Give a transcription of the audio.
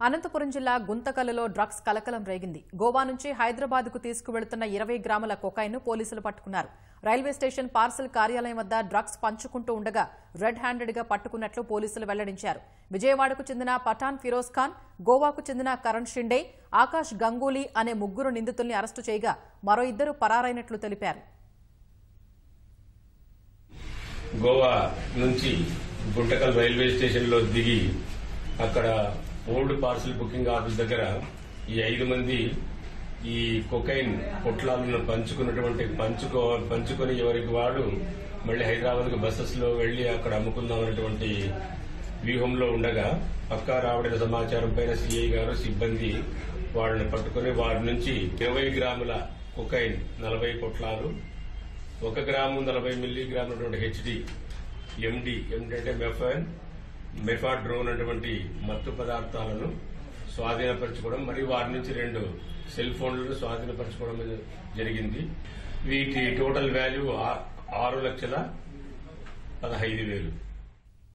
అనంతపురం జిల్లా గుంతకల్లులో డ్రగ్స్ కలకలం రేగింది గోవా నుంచి హైదరాబాద్కు తీసుకువెళుతున్న ఇరవై గ్రాముల కొకైన్ను పోలీసులు పట్టుకున్నారు రైల్వే స్టేషన్ పార్సల్ కార్యాలయం వద్ద డ్రగ్స్ పంచుకుంటూ ఉండగా రెడ్ హ్యాండెడ్గా పట్టుకున్నట్లు పోలీసులు వెల్లడించారు విజయవాడకు చెందిన పఠాన్ ఫిరోజ్ ఖాన్ గోవాకు చెందిన కరణ్ షిండే ఆకాష్ గంగూలీ అనే ముగ్గురు నిందితుల్ని అరెస్టు చేయగా మరో ఇద్దరు పరారైనట్లు తెలిపారు గోవా నుంచి గుంటకల్ రైల్వే స్టేషన్ లో దిగి అక్కడ ఓల్డ్ పార్సల్ బుకింగ్ ఆఫీస్ దగ్గర ఈ ఐదు మంది ఈ కొకైన్ పొట్లాలను పంచుకున్నటువంటి పంచుకో పంచుకొని ఎవరికి వాడు మళ్ళీ హైదరాబాద్ కు బస్సెస్ లో వెళ్లి అక్కడ అమ్ముకుందాం అనేటువంటి వ్యూహంలో ఉండగా పక్కా రావడిన సమాచారం పైన సిఐ గారు సిబ్బంది వాళ్ళని పట్టుకుని వారి నుంచి ఇరవై గ్రాముల కొకైన్ నలభై పొట్లాలు ఒక గ్రాము నలభై మిల్లీగ్రాముల హెచ్డి ఎండి ఎండి అంటే మెఫాన్ మెఫాడ్రోన్ అటువంటి మత్తు పదార్థాలను స్వాధీనపరచుకోవడం మరియు వారి నుంచి రెండు సెల్ ఫోన్లను స్వాధీనపరచుకోవడం జరిగింది వీటి టోటల్ వాల్యూ ఆ- ఆరు లక్షల పదహైదు వేలు